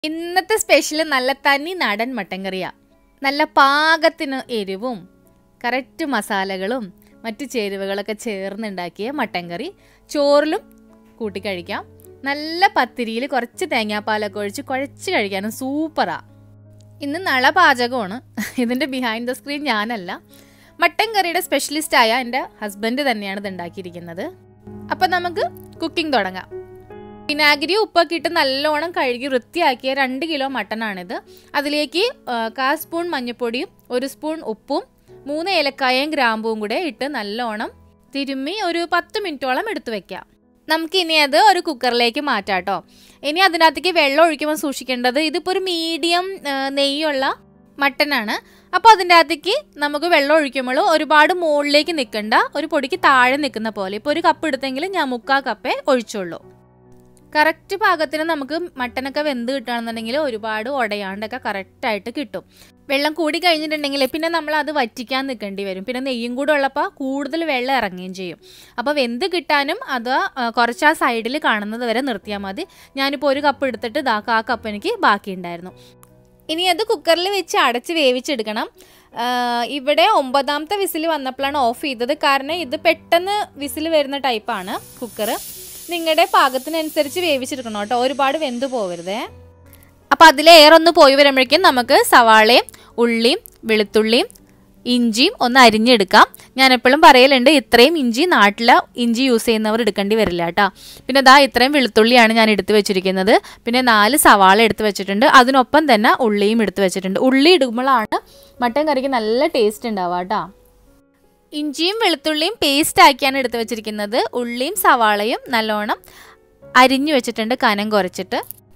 ഇന്നത്തെ സ്പെഷ്യൽ നല്ല തനി നാടൻ മട്ടൻ കറിയാ നല്ല പാകത്തിന് എരിവും കറക്റ്റ് മസാലകളും മറ്റു ചേരുവകളൊക്കെ ചേർന്നുണ്ടാക്കിയ മട്ടൻ കറി ചോറിലും കൂട്ടി കഴിക്കാം നല്ല പത്തിരിയിൽ കുറച്ച് തേങ്ങാപ്പാലൊക്കെ ഒഴിച്ച് കുഴച്ച് കഴിക്കാനും സൂപ്പറാ ഇന്ന് നള പാചകമാണ് ഇതിൻ്റെ ബിഹൈൻഡ് ദ സ്ക്രീൻ ഞാനല്ല മട്ടൻ കറിയുടെ സ്പെഷ്യലിസ്റ്റായ എൻ്റെ ഹസ്ബൻഡ് തന്നെയാണ് ഇത് ഉണ്ടാക്കിയിരിക്കുന്നത് അപ്പം നമുക്ക് കുക്കിംഗ് തുടങ്ങാം വിനാഗിരി ഉപ്പൊക്കെ ഇട്ട് നല്ലോണം കഴുകി വൃത്തിയാക്കിയ രണ്ട് കിലോ മട്ടനാണിത് അതിലേക്ക് ആ, കാ സ്പൂൺ മഞ്ഞൾപ്പൊടിയും ഒരു സ്പൂൺ ഉപ്പും മൂന്ന് ഏലക്കായയും ഗ്രാമ്പും കൂടെ ഇട്ട് നല്ലോണം തിരുമ്മി ഒരു പത്ത് മിനിറ്റോളം എടുത്തു വെക്കാം നമുക്ക് ഇനി അത് ഒരു കുക്കറിലേക്ക് മാറ്റാം കേട്ടോ ഇനി അതിനകത്തേക്ക് വെള്ളം ഒഴിക്കുമ്പോൾ സൂക്ഷിക്കേണ്ടത് ഇതിപ്പോൾ ഒരു മീഡിയം നെയ്യുള്ള മട്ടനാണ് അപ്പോൾ അതിൻ്റെ അകത്തേക്ക് നമുക്ക് വെള്ളം ഒഴിക്കുമ്പോൾ ഒരുപാട് മുകളിലേക്ക് നിൽക്കണ്ട ഒരു പൊടിക്ക് താഴെ നിൽക്കുന്ന പോലെ ഇപ്പോൾ ഒരു കപ്പ് എടുത്തെങ്കിൽ ഞാൻ മുക്കാ കപ്പേ ഒഴിച്ചുള്ളൂ കറക്റ്റ് പാകത്തിന് നമുക്ക് മട്ടനൊക്കെ വെന്ത് കിട്ടുകയാണെന്നുണ്ടെങ്കിൽ ഒരുപാട് ഉടയാണ്ടൊക്കെ കറക്റ്റായിട്ട് കിട്ടും വെള്ളം കൂടി കഴിഞ്ഞിട്ടുണ്ടെങ്കിൽ പിന്നെ നമ്മൾ അത് വറ്റിക്കാൻ നിൽക്കേണ്ടി വരും പിന്നെ നെയ്യും കൂടെ ഉള്ളപ്പോൾ കൂടുതൽ വെള്ളം ഇറങ്ങുകയും ചെയ്യും അപ്പോൾ വെന്ത് കിട്ടാനും അത് ആ, കുറച്ച് ആ സൈഡിൽ കാണുന്നത് വരെ നിർത്തിയാൽ മതി ഞാനിപ്പോൾ ഒരു കപ്പ് എടുത്തിട്ട് ഇതാ ആ കപ്പ് എനിക്ക് ബാക്കിയുണ്ടായിരുന്നു ഇനി അത് കുക്കറിൽ വെച്ച് അടച്ച് വേവിച്ചെടുക്കണം ആ, ഇവിടെ ഒമ്പതാമത്തെ വിസിൽ വന്നപ്പോഴാണ് ഓഫ് ചെയ്തത് കാരണം ഇത് പെട്ടെന്ന് വിസിൽ വരുന്ന ടൈപ്പാണ് കുക്കർ നിങ്ങളുടെ പാകത്തിനനുസരിച്ച് വേവിച്ചെടുക്കണം കേട്ടോ ഒരുപാട് വെന്ത് പോകരുതേ അപ്പോൾ അതിൽ ഏറൊന്ന് പോയി വരുമ്പോഴേക്കും നമുക്ക് സവാളയും ഉള്ളിയും വെളുത്തുള്ളിയും ഇഞ്ചിയും ഒന്ന് അരിഞ്ഞെടുക്കാം ഞാൻ എപ്പോഴും പറയലുണ്ട് ഇത്രയും ഇഞ്ചി നാട്ടിലെ ഇഞ്ചി യൂസ് ചെയ്യുന്നവർ എടുക്കേണ്ടി വരില്ല കേട്ടോ പിന്നെ ദാ ഇത്രയും വെളുത്തുള്ളിയാണ് ഞാൻ എടുത്തു വെച്ചിരിക്കുന്നത് പിന്നെ നാല് സവാള എടുത്തു വെച്ചിട്ടുണ്ട് അതിനൊപ്പം തന്നെ ഉള്ളിയും എടുത്തു വെച്ചിട്ടുണ്ട് ഉള്ളി ഇടുമ്പോഴാണ് മട്ടൻ കറിക്ക് നല്ല ടേസ്റ്റ് ഉണ്ടാവുക കേട്ടോ ഇഞ്ചിയും വെളുത്തുള്ളിയും പേസ്റ്റ് ആക്കിയാണ് എടുത്തു വെച്ചിരിക്കുന്നത് ഉള്ളിയും സവാളയും നല്ലോണം അരിഞ്ഞു വെച്ചിട്ടുണ്ട് കനം കുറച്ചിട്ട്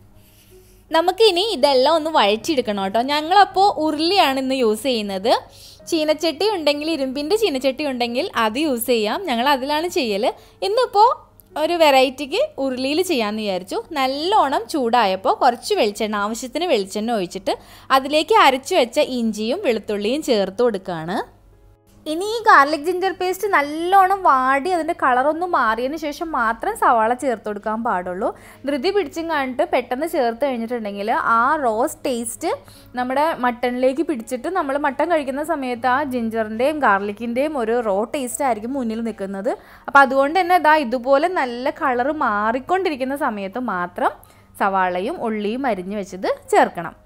നമുക്കിനി ഇതെല്ലാം ഒന്ന് വഴറ്റിയെടുക്കണം കേട്ടോ ഞങ്ങളപ്പോൾ ഉരുളിയാണ് ഇന്ന് യൂസ് ചെയ്യുന്നത് ചീനച്ചട്ടി ഉണ്ടെങ്കിൽ ഇരുമ്പിൻ്റെ ചീനച്ചട്ടി ഉണ്ടെങ്കിൽ അത് യൂസ് ചെയ്യാം ഞങ്ങൾ അതിലാണ് ചെയ്യൽ ഇന്നിപ്പോൾ ഒരു വെറൈറ്റിക്ക് ഉരുളിയിൽ ചെയ്യാമെന്ന് വിചാരിച്ചു നല്ലോണം ചൂടായപ്പോൾ കുറച്ച് വെളിച്ചെണ്ണ ആവശ്യത്തിന് വെളിച്ചെണ്ണ ഒഴിച്ചിട്ട് അതിലേക്ക് അരച്ചു വെച്ച ഇഞ്ചിയും വെളുത്തുള്ളിയും ചേർത്ത് കൊടുക്കുകയാണ് ഇനി ഈ ഗാർലിക് ജിഞ്ചർ പേസ്റ്റ് നല്ലോണം വാടി അതിൻ്റെ കളറൊന്നും മാറിയതിന് ശേഷം മാത്രം സവാള ചേർത്ത് കൊടുക്കാൻ പാടുള്ളൂ ധൃതി പിടിച്ചും കണ്ടിട്ട് പെട്ടെന്ന് ചേർത്ത് കഴിഞ്ഞിട്ടുണ്ടെങ്കിൽ ആ റോസ് ടേസ്റ്റ് നമ്മുടെ മട്ടണിലേക്ക് പിടിച്ചിട്ട് നമ്മൾ മട്ടൺ കഴിക്കുന്ന സമയത്ത് ആ ജിഞ്ചറിൻ്റെയും ഗാർലിക്കിൻ്റെയും ഒരു റോ ടേസ്റ്റ് ആയിരിക്കും മുന്നിൽ നിൽക്കുന്നത് അപ്പോൾ അതുകൊണ്ട് തന്നെ ഇതാ ഇതുപോലെ നല്ല കളറ് മാറിക്കൊണ്ടിരിക്കുന്ന സമയത്ത് മാത്രം സവാളയും ഉള്ളിയും അരിഞ്ഞു വെച്ചത് ചേർക്കണം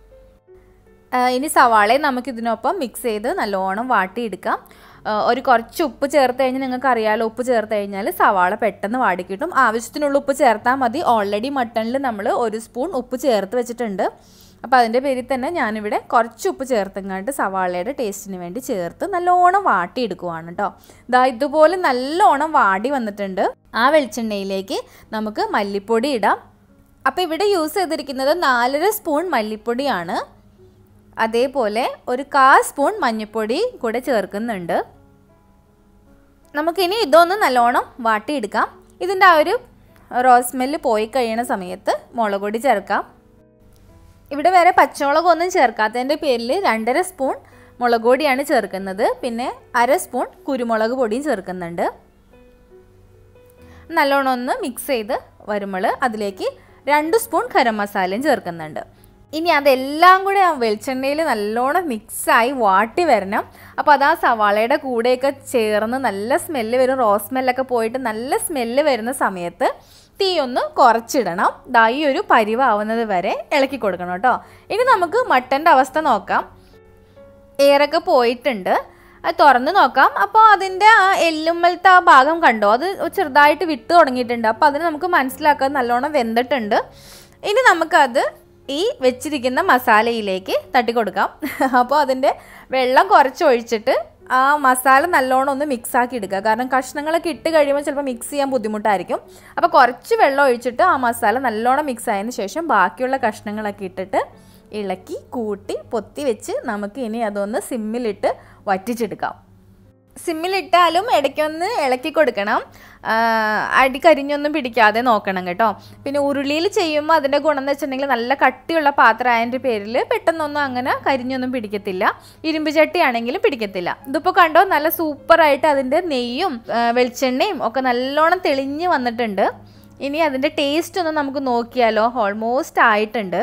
ആ, ഇനി സവാളയും നമുക്ക് ഇതിനൊപ്പം മിക്സ് ചെയ്ത് നല്ലോണം വാട്ടിയെടുക്കാം ആ, ഒരു കുറച്ച് ഉപ്പ് ചേർത്ത് കഴിഞ്ഞാൽ നിങ്ങൾക്ക് അറിയാലോ ഉപ്പ് ചേർത്ത് കഴിഞ്ഞാൽ സവാള പെട്ടെന്ന് വാടി കിട്ടും ആവശ്യത്തിനുള്ള ഉപ്പ് ചേർത്താൽ മതി ഓൾറെഡി മട്ടണിൽ നമ്മൾ ഒരു സ്പൂൺ ഉപ്പ് ചേർത്ത് വെച്ചിട്ടുണ്ട് അപ്പോൾ അതിൻ്റെ പേരിൽ തന്നെ ഞാനിവിടെ കുറച്ച് ഉപ്പ് ചേർത്തങ്ങാണ്ട് സവാളയുടെ ടേസ്റ്റിന് വേണ്ടി ചേർത്ത് നല്ലോണം വാട്ടിയെടുക്കുവാണ് കേട്ടോ ദാ ഇതുപോലെ നല്ലോണം വാടി വന്നിട്ടുണ്ട് ആ വെളിച്ചെണ്ണയിലേക്ക് നമുക്ക് മല്ലിപ്പൊടി ഇടാം അപ്പോൾ ഇവിടെ യൂസ് ചെയ്തിരിക്കുന്നത് നാലര സ്പൂൺ മല്ലിപ്പൊടിയാണ് അതേപോലെ ഒരു കാ സ്പൂൺ മഞ്ഞൾപ്പൊടി കൂടെ ചേർക്കുന്നുണ്ട് നമുക്കിനി ഇതൊന്ന് നല്ലോണം വാട്ടിയെടുക്കാം ഇതിൻ്റെ ആ ഒരു റോസ് സ്മെല്ല് പോയി കഴിയണ സമയത്ത് മുളക് പൊടി ചേർക്കാം ഇവിടെ വേറെ പച്ചമുളകൊന്നും ചേർക്കാത്തതിൻ്റെ പേരിൽ രണ്ടര സ്പൂൺ മുളക് പൊടിയാണ് ചേർക്കുന്നത് പിന്നെ അര സ്പൂൺ കുരുമുളക് പൊടിയും ചേർക്കുന്നുണ്ട് നല്ലോണം ഒന്ന് മിക്സ് ചെയ്ത് വരുമ്പോൾ അതിലേക്ക് രണ്ട് സ്പൂൺ ഗരം മസാലയും ചേർക്കുന്നുണ്ട് ഇനി അതെല്ലാം കൂടെ ആ വെളിച്ചെണ്ണയിൽ നല്ലോണം മിക്സായി വാട്ടി വരണം അപ്പോൾ അത് ആ സവാളയുടെ കൂടെയൊക്കെ ചേർന്ന് നല്ല സ്മെല്ല് വരും റോസ് സ്മെല്ലൊക്കെ പോയിട്ട് നല്ല സ്മെല്ല് വരുന്ന സമയത്ത് തീ ഒന്ന് കുറച്ചിടണം ദാ ഈ ഒരു പരിവാവുന്നത് വരെ ഇളക്കി കൊടുക്കണം കേട്ടോ ഇനി നമുക്ക് മട്ടൻ്റെ അവസ്ഥ നോക്കാം എയറൊക്കെ പോയിട്ടുണ്ട് അത് തുറന്ന് നോക്കാം അപ്പോൾ അതിൻ്റെ ആ എല്ലുമ്മലത്തെ ആ ഭാഗം കണ്ടോ അത് ചെറുതായിട്ട് വിട്ട് തുടങ്ങിയിട്ടുണ്ട് അപ്പോൾ അതിന് നമുക്ക് മനസ്സിലാക്കാൻ നല്ലോണം വെന്തിട്ടുണ്ട് ഇനി നമുക്കത് ഈ വെച്ചിരിക്കുന്ന മസാലയിലേക്ക് തട്ടിക്കൊടുക്കാം അപ്പോൾ അതിൻ്റെ വെള്ളം കുറച്ച് ഒഴിച്ചിട്ട് ആ മസാല നല്ലോണം ഒന്ന് മിക്സ് ആക്കി എടുക്കുക കാരണം കഷ്ണങ്ങളൊക്കെ ഇട്ട് കഴിയുമ്പോൾ ചിലപ്പോൾ മിക്സ് ചെയ്യാൻ ബുദ്ധിമുട്ടായിരിക്കും അപ്പോൾ കുറച്ച് വെള്ളം ഒഴിച്ചിട്ട് ആ മസാല നല്ലോണം മിക്സ് ആയതിന് ശേഷം ബാക്കിയുള്ള കഷ്ണങ്ങളൊക്കെ ഇട്ടിട്ട് ഇളക്കി കൂട്ടി പൊത്തി വെച്ച് നമുക്ക് ഇനി അതൊന്ന് സിമ്മിലിട്ട് വറ്റിച്ചെടുക്കാം സിമ്മിലിട്ടാലും ഇടയ്ക്കൊന്ന് ഇളക്കി കൊടുക്കണം ആ, അടി കരിഞ്ഞൊന്നും പിടിക്കാതെ നോക്കണം കേട്ടോ പിന്നെ ഉരുളിയിൽ ചെയ്യുമ്പോൾ അതിൻ്റെ ഗുണം എന്ന് വെച്ചിട്ടുണ്ടെങ്കിൽ നല്ല കട്ടിയുള്ള പാത്രം ആയതിൻ്റെ പേരിൽ പെട്ടെന്നൊന്നും അങ്ങനെ കരിഞ്ഞൊന്നും പിടിക്കത്തില്ല ഇരുമ്പ് ചട്ടിയാണെങ്കിലും പിടിക്കത്തില്ല ഇതിപ്പോൾ കണ്ടോ നല്ല സൂപ്പറായിട്ട് അതിൻ്റെ നെയ്യും ആ, വെളിച്ചെണ്ണയും ഒക്കെ നല്ലോണം തെളിഞ്ഞ് വന്നിട്ടുണ്ട് ഇനി അതിൻ്റെ ടേസ്റ്റ് ഒന്ന് നമുക്ക് നോക്കിയാലോ ഓൾമോസ്റ്റ് ആയിട്ടുണ്ട്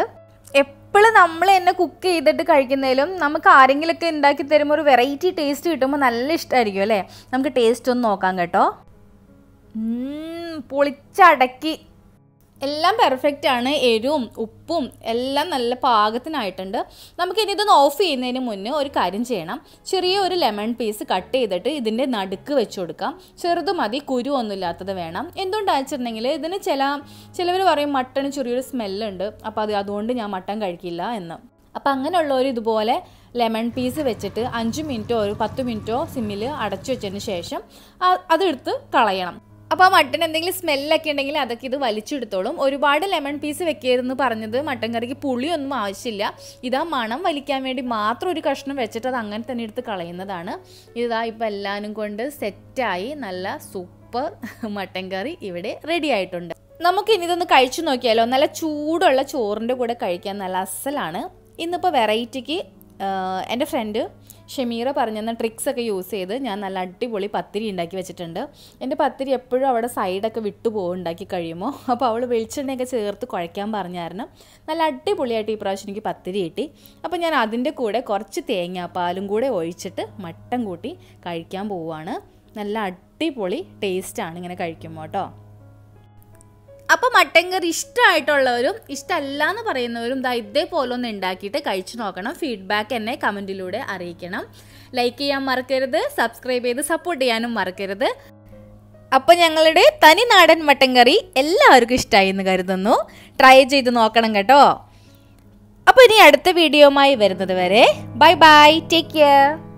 എപ്പോഴും നമ്മൾ തന്നെ കുക്ക് ചെയ്തിട്ട് കഴിക്കുന്നതിലും നമുക്ക് ആരെങ്കിലുമൊക്കെ ഉണ്ടാക്കി തരുമ്പോൾ ഒരു വെറൈറ്റി ടേസ്റ്റ് കിട്ടുമ്പോൾ നല്ല ഇഷ്ടമായിരിക്കും അല്ലേ നമുക്ക് ടേസ്റ്റ് ഒന്ന് നോക്കാം കേട്ടോ ഉം, പൊളിച്ചടക്കി എല്ലാം പെർഫെക്റ്റ് ആണ് എരിവും ഉപ്പും എല്ലാം നല്ല പാകത്തിനായിട്ടുണ്ട് നമുക്കിനി ഇതൊന്ന് ഓഫ് ചെയ്യുന്നതിന് മുന്നേ ഒരു കാര്യം ചെയ്യണം ചെറിയ ഒരു ലെമൺ പീസ് കട്ട് ചെയ്തിട്ട് ഇതിൻ്റെ നടുക്ക് വെച്ച് കൊടുക്കാം ചെറുത് മതി കുരു ഒന്നുമില്ലാത്തത് വേണം എന്തുകൊണ്ടാണെന്ന് വെച്ചിട്ടുണ്ടെങ്കിൽ ഇതിന് ചില ചിലവർ പറയും മട്ടന് ചെറിയൊരു സ്മെല്ലുണ്ട് അപ്പോൾ അത് അതുകൊണ്ട് ഞാൻ മട്ടൻ കഴിക്കില്ല എന്ന് അപ്പോൾ അങ്ങനെയുള്ളവർ ഇതുപോലെ ലെമൺ പീസ് വെച്ചിട്ട് അഞ്ച് മിനിറ്റോ ഒരു പത്ത് മിനിറ്റോ സിമ്മിൽ അടച്ചു വെച്ചതിന് ശേഷം ആ- അതെടുത്ത് കളയണം അപ്പോൾ ആ മട്ടൻ എന്തെങ്കിലും സ്മെല്ലൊക്കെ ഉണ്ടെങ്കിൽ അതൊക്കെ ഇത് വലിച്ചെടുത്തോളും ഒരുപാട് ലെമൺ പീസ് വെക്കരുതെന്ന് പറഞ്ഞത് മട്ടൻ കറിക്ക് പുളിയൊന്നും ആവശ്യമില്ല ഇതാ മണം വലിക്കാൻ വേണ്ടി മാത്രം ഒരു കഷ്ണം വെച്ചിട്ട് അത് അങ്ങനെ തന്നെ എടുത്ത് കളയുന്നതാണ് ഇതാ ഇപ്പോൾ എല്ലാവരും കൊണ്ട് സെറ്റായി നല്ല സൂപ്പർ മട്ടൻ കറി ഇവിടെ റെഡി ആയിട്ടുണ്ട് നമുക്ക് ഇനി ഇതൊന്ന് കഴിച്ചു നോക്കിയാലോ നല്ല ചൂടുള്ള ചോറിൻ്റെ കൂടെ കഴിക്കാൻ നല്ല അസലാണ് ഇന്നിപ്പോൾ വെറൈറ്റിക്ക് എൻ്റെ ഫ്രണ്ട് ഷമീറ പറഞ്ഞെന്ന ട്രിക്സ് ഒക്കെ യൂസ് ചെയ്ത് ഞാൻ നല്ല അടിപൊളി പത്തിരി ഉണ്ടാക്കി വെച്ചിട്ടുണ്ട് എൻ്റെ പത്തിരി എപ്പോഴും അവിടെ സൈഡൊക്കെ വിട്ടു പോകും ഉണ്ടാക്കി കഴിയുമ്പോൾ അപ്പോൾ അവൾ വെളിച്ചെണ്ണയൊക്കെ ചേർത്ത് കുഴയ്ക്കാൻ പറഞ്ഞായിരുന്നു നല്ല അടിപൊളിയായിട്ട് ഈ പ്രാവശ്യം എനിക്ക് പത്തിരി കിട്ടി അപ്പോൾ ഞാൻ അതിൻ്റെ കൂടെ കുറച്ച് തേങ്ങാപ്പാലും കൂടെ ഒഴിച്ചിട്ട് മട്ടൻ കൂട്ടി കഴിക്കാൻ പോവുകയാണ് നല്ല അടിപൊളി ടേസ്റ്റാണ് ഇങ്ങനെ കഴിക്കുമ്പോൾ കേട്ടോ അപ്പോൾ മട്ടൻ കറി ഇഷ്ടമായിട്ടുള്ളവരും ഇഷ്ടമല്ല എന്ന് പറയുന്നവരും ദാ ഇതേപോലെ ഒന്ന് ഉണ്ടാക്കിയിട്ട് കഴിച്ചു നോക്കണം ഫീഡ്ബാക്ക് എന്നെ കമൻറ്റിലൂടെ അറിയിക്കണം ലൈക്ക് ചെയ്യാൻ മറക്കരുത് സബ്സ്ക്രൈബ് ചെയ്ത് സപ്പോർട്ട് ചെയ്യാനും മറക്കരുത് അപ്പോൾ ഞങ്ങളുടെ തനി നാടൻ മട്ടൻ കറി എല്ലാവർക്കും ഇഷ്ടമായി എന്ന് കരുതുന്നു ട്രൈ ചെയ്ത് നോക്കണം കേട്ടോ അപ്പോൾ ഇനി അടുത്ത വീഡിയോയുമായി വരുന്നത് വരെ ബൈ ബൈ ടേക്ക് കെയർ